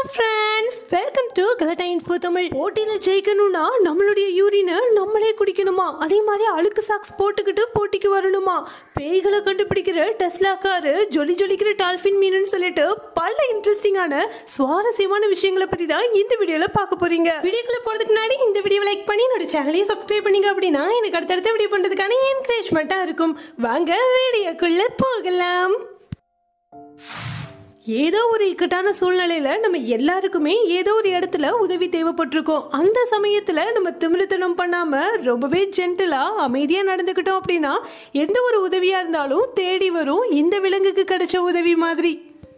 friends welcome to Galatta info Tamil போட்டியில ஜெயிக்கணும்னா நம்மளுடைய யூரினை நம்மளே குடிக்கணுமா அதே மாதிரி அழுக்கு சாக்ஸ் போட்டுக்கிட்டு போட்டிக்கு வரணுமா பேய்களை கண்டுபிடிக்கிற டெஸ்லா காரு ஜொலி ஜொலிக்கிற டால்ஃபின் மீனுன்னு சொல்லிட்டு பல இன்ட்ரெஸ்டிங்கான சுவாரஸ்யமான விஷயங்களை பத்தி தான் இந்த வீடியோல பார்க்க போறீங்க வீடியோக்குள்ள போறதுக்கு முன்னாடி இந்த வீடியோ லைக் பண்ணி என்னோட சேனலையும் சப்ஸ்கிரைப் பண்ணீங்க அப்படின்னா எனக்கு அடுத்தடுத்த வீடியோ பண்றதுக்கான என்கரேஜ்மெண்ட்டா இருக்கும் வாங்க வீடியோக்குள்ள போகலாம் ஏதோ ஒரு இக்கட்டான சூழ்நிலையில நம்ம எல்லாருக்குமே ஏதோ ஒரு இடத்துல உதவி தேவைப்பட்டிருக்கோம் அந்த சமயத்துல நம்ம திமிருத்தனம் பண்ணாம ரொம்பவே ஜென்டலா அமைதியா நடந்துக்கிட்டோம் அப்படின்னா எந்த ஒரு உதவியா இருந்தாலும் தேடி வரும் இந்த விலங்குக்கு கிடைச்ச உதவி மாதிரி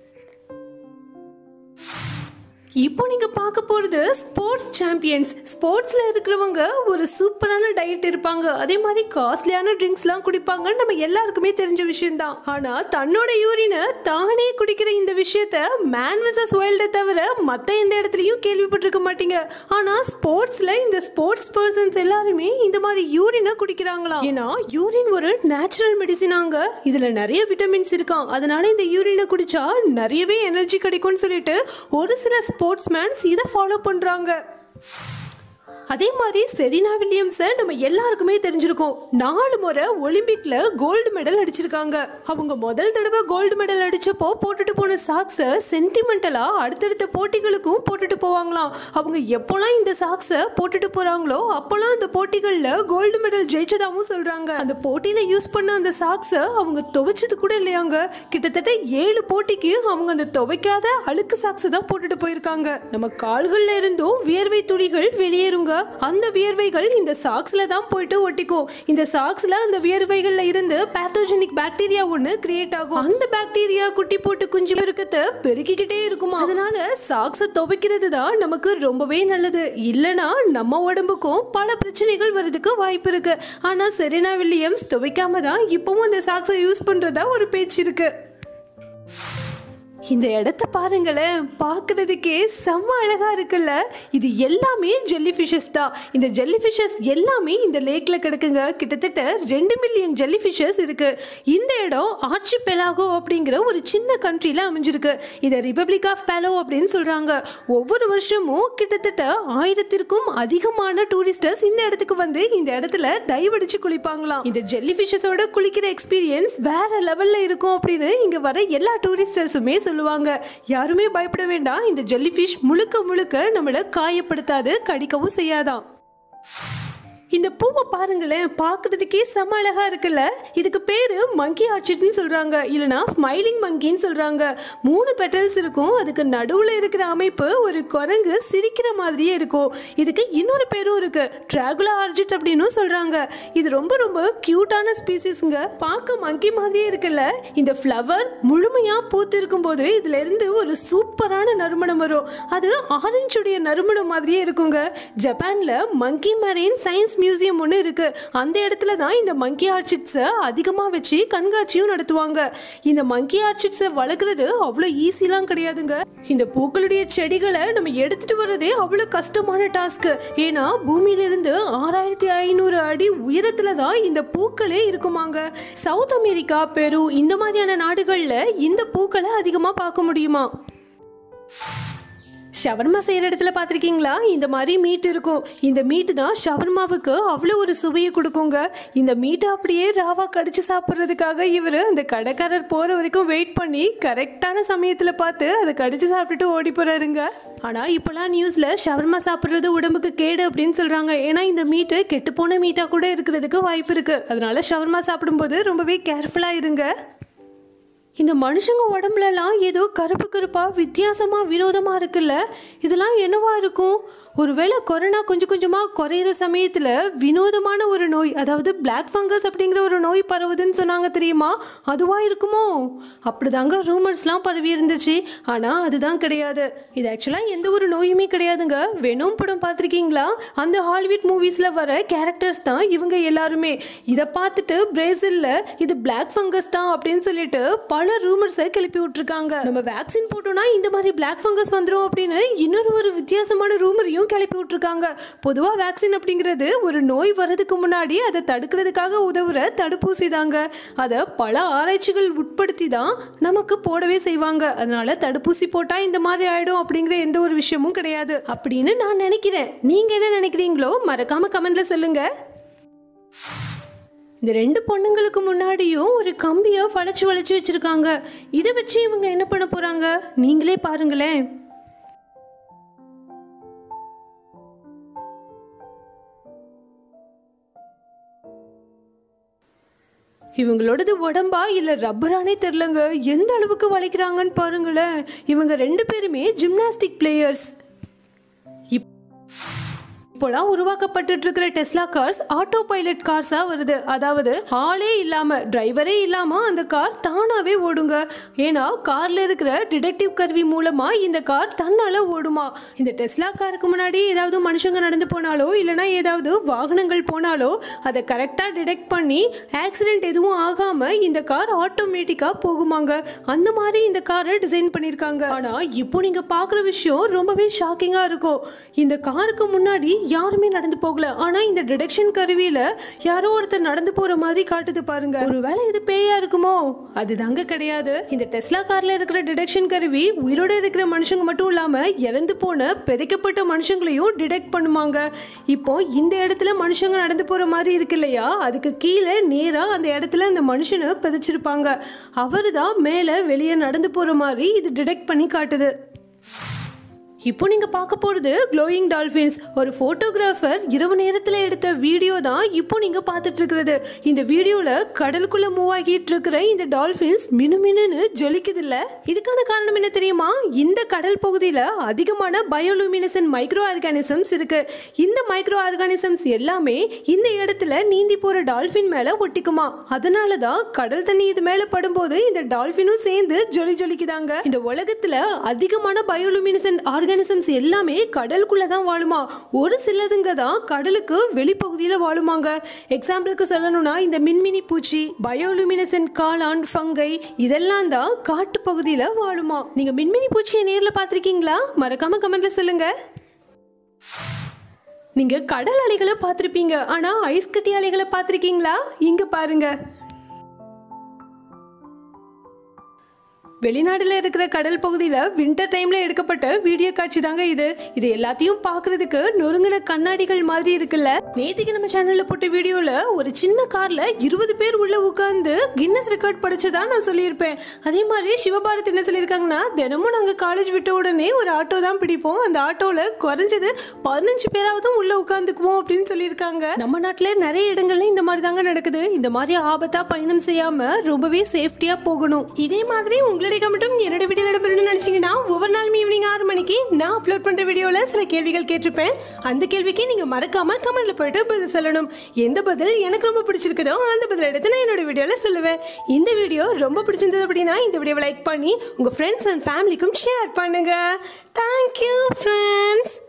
இப்போ நீங்க பார்க்க போறது ஸ்போர்ட்ஸ் சாம்பியன்ஸ் ஸ்போர்ட்ஸ்ல இருக்கிறவங்க ஒரு சூப்பரான டயட் இருப்பாங்க அதே மாதிரி காஸ்ட்லியான ட்ரிங்க்ஸ்லாம் குடிப்பாங்க நம்ம எல்லாருக்குமே தெரிஞ்ச விஷயம் தான் ஆனா தன்னோட யூரினை தானே குடிக்கிற இந்த விஷயத்த மேன் விசஸ் வைல்டை தவிர மத்த எந்த இடத்துலயும் கேள்விப்பட்டிருக்க மாட்டீங்க ஆனா ஸ்போர்ட்ஸ்ல இந்த ஸ்போர்ட்ஸ் பர்சன்ஸ் எல்லாருமே இந்த மாதிரி யூரினை குடிக்கிறாங்களா ஏன்னா யூரின் ஒரு நேச்சுரல் மெடிசினாங்க இதுல நிறைய விட்டமின்ஸ் இருக்காம் அதனால இந்த யூரினை குடிச்சா நிறையவே எனர்ஜி கிடைக்கும்னு சொல்லிட்டு ஒரு சில ஸ்போர்ட்ஸ் மேன்ஸ் இதை ஃபாலோ பண்றாங்க அதே மாதிரி செரீனா வில்லியம்ஸை நம்ம எல்லாருக்குமே தெரிஞ்சிருக்கோம் நாலு முறை ஒலிம்பிக்ல கோல்டு மெடல் அடிச்சிருக்காங்க அவங்க முதல் தடவை கோல்டு மெடல் அடிச்சப்போ போட்டுட்டு போன சாக்ஸை சென்டிமெண்டலா அடுத்தடுத்த போட்டிகளுக்கும் போட்டுட்டு போவாங்களாம் அவங்க எப்போலாம் இந்த சாக்ஸை போட்டுட்டு போறாங்களோ அப்போலாம் அந்த போட்டிகள்ல கோல்டு மெடல் ஜெயிச்சதாகவும் சொல்றாங்க அந்த போட்டியில யூஸ் பண்ண அந்த சாக்ஸை அவங்க துவைச்சது கூட இல்லையாங்க கிட்டத்தட்ட ஏழு போட்டிக்கு அவங்க அந்த துவைக்காத அழுக்கு சாக்ஸ் தான் போட்டுட்டு போயிருக்காங்க நம்ம கால்கள்ல இருந்தும் வியர்வை துளிகள் வெளியேறுங்க அந்த வியர்வைகள் இந்த சாக்ஸ்ல தான் போயிட்டு ஒட்டிக்கும் இந்த சாக்ஸ்ல அந்த வியர்வைகள்ல இருந்து பேத்தோஜெனிக் பாக்டீரியா ஒன்று கிரியேட் ஆகும் அந்த பாக்டீரியா குட்டி போட்டு குஞ்சு பெருக்கத்தை பெருக்கிக்கிட்டே இருக்குமா அதனால சாக்ஸை துவைக்கிறது தான் நமக்கு ரொம்பவே நல்லது இல்லனா நம்ம உடம்புக்கும் பல பிரச்சனைகள் வரதுக்கு வாய்ப்பு இருக்கு ஆனா செரீனா வில்லியம்ஸ் துவைக்காம தான் இப்பவும் அந்த சாக்ஸை யூஸ் பண்றதா ஒரு பேச்சு இருக்கு இந்த இடத்த பாருங்களேன் பார்க்கறதுக்கே செம்ம அழகா இருக்குல்ல இது எல்லாமே ஜெல்லி ஃபிஷஸ் தான் இந்த ஜெல்லி ஃபிஷஸ் எல்லாமே இந்த லேக்ல கிடக்குங்க கிட்டத்தட்ட ரெண்டு மில்லியன் ஜெல்லி ஃபிஷஸ் இருக்கு இந்த இடம் ஆர்ச்சி பெலாகோ அப்படிங்கிற ஒரு சின்ன கண்ட்ரியில் அமைஞ்சிருக்கு இதை ரிபப்ளிக் ஆஃப் பேலோ அப்படின்னு சொல்றாங்க ஒவ்வொரு வருஷமும் கிட்டத்தட்ட ஆயிரத்திற்கும் அதிகமான டூரிஸ்டர்ஸ் இந்த இடத்துக்கு வந்து இந்த இடத்துல டைவ் அடிச்சு குளிப்பாங்களாம் இந்த ஜெல்லி ஃபிஷஸோட குளிக்கிற எக்ஸ்பீரியன்ஸ் வேற லெவல்ல இருக்கும் அப்படின்னு இங்க வர எல்லா டூரிஸ்டர்ஸுமே சொல்லுவாங்க யாருமே பயப்பட வேண்டாம் இந்த ஜெல்லி ஃபிஷ் முழுக்க முழுக்க நம்மளை காயப்படுத்தாது கடிக்கவும் செய்யாதான் இந்த பூவை பாருங்களேன் பார்க்கறதுக்கே செம அழகா இருக்குல்ல இதுக்கு பேரு மங்கி ஆர்ச்சிட்னு சொல்றாங்க இல்லனா ஸ்மைலிங் மங்கின்னு சொல்றாங்க மூணு பெட்டல்ஸ் இருக்கும் அதுக்கு நடுவுல இருக்கிற அமைப்பு ஒரு குரங்கு சிரிக்கிற மாதிரியே இருக்கும் இதுக்கு இன்னொரு பேரும் இருக்கு டிராகுலா ஆர்ஜிட் அப்படின்னு சொல்றாங்க இது ரொம்ப ரொம்ப கியூட்டான ஸ்பீசிஸ்ங்க பார்க்க மங்கி மாதிரியே இருக்குல்ல இந்த ஃப்ளவர் முழுமையா பூத்து இருக்கும்போது இதுல இருந்து ஒரு சூப்பரான நறுமணம் வரும் அது ஆரஞ்சுடைய நறுமணம் மாதிரியே இருக்குங்க ஜப்பான்ல மங்கி மரீன் சயின்ஸ் மியூசியம் ஒன்று இருக்கு அந்த இடத்துல தான் இந்த மங்கி ஆர்ச்சிட்ஸை அதிகமாக வச்சு கண்காட்சியும் நடத்துவாங்க இந்த மங்கி ஆர்ச்சிட்ஸை வளர்க்குறது அவ்வளோ ஈஸிலாம் கிடையாதுங்க இந்த பூக்களுடைய செடிகளை நம்ம எடுத்துட்டு வர்றதே அவ்வளோ கஷ்டமான டாஸ்க் ஏன்னா பூமியிலிருந்து ஆறாயிரத்தி ஐநூறு அடி உயரத்துல தான் இந்த பூக்களே இருக்குமாங்க சவுத் அமெரிக்கா பெரு இந்த மாதிரியான நாடுகளில் இந்த பூக்களை அதிகமாக பார்க்க முடியுமா ஷவர்மா செய்கிற இடத்துல பார்த்துருக்கீங்களா இந்த மாதிரி மீட் இருக்கும் இந்த மீட்டு தான் ஷவர்மாவுக்கு அவ்வளோ ஒரு சுவையை கொடுக்குங்க இந்த மீட்டை அப்படியே ராவா கடிச்சு சாப்பிட்றதுக்காக இவர் அந்த கடைக்காரர் போகிற வரைக்கும் வெயிட் பண்ணி கரெக்டான சமயத்தில் பார்த்து அதை கடிச்சு சாப்பிட்டுட்டு ஓடி போகிறாருங்க ஆனால் இப்போலாம் நியூஸில் ஷவர்மா சாப்பிட்றது உடம்புக்கு கேடு அப்படின்னு சொல்கிறாங்க ஏன்னா இந்த மீட்டு கெட்டுப்போன மீட்டாக கூட இருக்கிறதுக்கு வாய்ப்பு இருக்குது அதனால ஷவர்மா சாப்பிடும்போது ரொம்பவே கேர்ஃபுல்லாக இருங்க இந்த மனுஷங்க உடம்புலலாம் ஏதோ கருப்பு கருப்பாக வித்தியாசமாக வினோதமாக இருக்குல்ல இதெல்லாம் என்னவா இருக்கும் ஒருவேளை கொரோனா கொஞ்சம் கொஞ்சமாக குறையிற சமயத்தில் வினோதமான ஒரு நோய் அதாவது பிளாக் ஃபங்கஸ் அப்படிங்கிற ஒரு நோய் பரவுதுன்னு சொன்னாங்க தெரியுமா அதுவாக இருக்குமோ அப்படிதாங்க ரூமர்ஸ்லாம் பரவி இருந்துச்சு ஆனால் அதுதான் கிடையாது இது ஆக்சுவலாக எந்த ஒரு நோயுமே கிடையாதுங்க வெனும் படம் பார்த்துருக்கீங்களா அந்த ஹாலிவுட் மூவிஸில் வர கேரக்டர்ஸ் தான் இவங்க எல்லாருமே இதை பார்த்துட்டு பிரேசிலில் இது பிளாக் ஃபங்கஸ் தான் அப்படின்னு சொல்லிட்டு பல ரூமர்ஸை கிளப்பி விட்டுருக்காங்க நம்ம வேக்சின் போட்டோம்னா இந்த மாதிரி பிளாக் ஃபங்கஸ் வந்துடும் அப்படின்னு இன்னொரு ஒரு வித்தியாசமான ரூமரையும் பயத்தையும் கிளப்பி விட்டுருக்காங்க பொதுவா வேக்சின் அப்படிங்கிறது ஒரு நோய் வர்றதுக்கு முன்னாடி அதை தடுக்கிறதுக்காக உதவுற தடுப்பூசி தாங்க அதை பல ஆராய்ச்சிகள் உட்படுத்தி தான் நமக்கு போடவே செய்வாங்க அதனால தடுப்பூசி போட்டா இந்த மாதிரி ஆயிடும் அப்படிங்கிற எந்த ஒரு விஷயமும் கிடையாது அப்படின்னு நான் நினைக்கிறேன் நீங்க என்ன நினைக்கிறீங்களோ மறக்காம கமெண்ட்ல சொல்லுங்க இந்த ரெண்டு பொண்ணுங்களுக்கு முன்னாடியும் ஒரு கம்பியை வளைச்சு வளைச்சு வச்சிருக்காங்க இதை வச்சு இவங்க என்ன பண்ண போறாங்க நீங்களே பாருங்களேன் இவங்களோடது உடம்பா இல்ல ரப்பரானே தெரிலங்க எந்த அளவுக்கு வளைக்கிறாங்கன்னு பாருங்களேன் இவங்க ரெண்டு பேருமே ஜிம்னாஸ்டிக் பிளேயர்ஸ் இப்போலாம் உருவாக்கப்பட்டுட்டு இருக்கிற டெஸ்லா கார்ஸ் ஆட்டோ பைலட் கார்ஸா வருது அதாவது ஆளே இல்லாம டிரைவரே இல்லாம அந்த கார் தானாவே ஓடுங்க ஏன்னா கார்ல இருக்கிற டிடெக்டிவ் கருவி மூலமா இந்த கார் தன்னால ஓடுமா இந்த டெஸ்லா காருக்கு முன்னாடி ஏதாவது மனுஷங்க நடந்து போனாலோ இல்லைனா ஏதாவது வாகனங்கள் போனாலோ அதை கரெக்டா டிடெக்ட் பண்ணி ஆக்சிடென்ட் எதுவும் ஆகாம இந்த கார் ஆட்டோமேட்டிக்கா போகுமாங்க அந்த மாதிரி இந்த காரை டிசைன் பண்ணிருக்காங்க ஆனா இப்போ நீங்க பாக்குற விஷயம் ரொம்பவே ஷாக்கிங்கா இருக்கும் இந்த காருக்கு முன்னாடி யாருமே நடந்து போகல ஆனா இந்த டிடெக்ஷன் கருவியில யாரோ ஒருத்தர் நடந்து போற மாதிரி காட்டுது பாருங்க ஒருவேளை இது பேயா இருக்குமோ அதுதாங்க கிடையாது இந்த டெஸ்லா கார்ல இருக்கிற டிடெக்ஷன் கருவி உயிரோட இருக்கிற மனுஷங்க மட்டும் இல்லாம இறந்து போன பெதைக்கப்பட்ட மனுஷங்களையும் டிடெக்ட் பண்ணுவாங்க இப்போ இந்த இடத்துல மனுஷங்க நடந்து போற மாதிரி இருக்கு இல்லையா அதுக்கு கீழே நேரா அந்த இடத்துல அந்த மனுஷனை பதிச்சிருப்பாங்க அவரு தான் மேலே வெளியே நடந்து போற மாதிரி இது டிடெக்ட் பண்ணி காட்டுது இப்போ நீங்க பார்க்க போறது க்ளோயிங் டால்ஃபின்ஸ் ஒரு போட்டோகிராஃபர் இரவு நேரத்துல எடுத்த வீடியோ தான் இப்போ நீங்க பார்த்துட்டு இருக்கிறது இந்த வீடியோல கடலுக்குள்ள மூவ் ஆகிட்டு இருக்கிற இந்த டால்ஃபின்ஸ் மினுமினுன்னு ஜொலிக்குது இல்ல இதுக்கான காரணம் என்ன தெரியுமா இந்த கடல் பகுதியில அதிகமான பயோலூமினசன் மைக்ரோ ஆர்கானிசம்ஸ் இருக்கு இந்த மைக்ரோ ஆர்கானிசம்ஸ் எல்லாமே இந்த இடத்துல நீந்தி போற டால்ஃபின் மேல ஒட்டிக்குமா அதனால தான் கடல் தண்ணி இது மேல படும்போது இந்த டால்ஃபினும் சேர்ந்து ஜொலி ஜொலிக்குதாங்க இந்த உலகத்துல அதிகமான பயோலூமினசன் ஆர்கானிசம்ஸ் எல்லாமே கடலுக்குள்ள தான் வாழுமா ஒரு சிலதுங்க தான் கடலுக்கு வெளிப்பகுதியில வாழுமாங்க எக்ஸாம்பிளுக்கு சொல்லணும்னா இந்த மின்மினி பூச்சி பயோலூமினசன் காளான் ஃபங்கை இதெல்லாம் தான் காட்டு பகுதியில வாழுமா நீங்க மின்மினி பூச்சியை நேர்ல பார்த்திருக்கீங்களா மறக்காம கமெண்ட்ல சொல்லுங்க நீங்க கடல் அலைகளை பார்த்திருப்பீங்க ஆனா ஐஸ் கட்டி அலைகளை பார்த்திருக்கீங்களா இங்க பாருங்க வெளிநாடுல இருக்கிற கடல் பகுதியில் வின்டர் டைம்ல எடுக்கப்பட்ட வீடியோ காட்சி தாங்க இது இது எல்லாத்தையும் பார்க்கிறதுக்கு நொறுங்கின கண்ணாடிகள் மாதிரி இருக்குல்ல நேத்திக்கு நம்ம சேனல்ல போட்ட வீடியோல ஒரு சின்ன கார்ல இருபது பேர் உள்ள உட்கார்ந்து கின்னஸ் ரெக்கார்ட் படிச்சதா நான் சொல்லியிருப்பேன் அதே மாதிரி சிவபாரத் என்ன சொல்லியிருக்காங்கன்னா தினமும் நாங்க காலேஜ் விட்ட உடனே ஒரு ஆட்டோ தான் பிடிப்போம் அந்த ஆட்டோல குறைஞ்சது பதினஞ்சு பேராவதும் உள்ள உட்காந்துக்குவோம் அப்படின்னு சொல்லியிருக்காங்க நம்ம நாட்டில் நிறைய இடங்கள்ல இந்த மாதிரி தாங்க நடக்குது இந்த மாதிரி ஆபத்தா பயணம் செய்யாம ரொம்பவே சேஃப்டியா போகணும் இதே மாதிரி உங்களுடைய கமெண்ட்டும் என்னோட வீடியோ இடம்பெறணும்னு நினைச்சீங்கன்னா ஒவ்வொரு நாளும் ஈவினிங் ஆறு மணிக்கு நான் அப்லோட் பண்ற வீடியோல சில கேள்விகள் கேட்டிருப்பேன் அந்த கேள்விக்கு நீங்க மறக்காம கமெண்ட்ல போயிட்டு பதில் சொல்லணும் எந்த பதில் எனக்கு ரொம்ப பிடிச்சிருக்குதோ அந்த பதில் எடுத்து நான் என்னோட வீடியோல சொல்லுவேன் இந்த வீடியோ ரொம்ப பிடிச்சிருந்தது அப்படின்னா இந்த வீடியோவை லைக் பண்ணி உங்க ஃப்ரெண்ட்ஸ் அண்ட் ஃபேமிலிக்கும் ஷேர் பண்ணுங்க தேங்க்யூ ஃப்ரெண்ட்ஸ்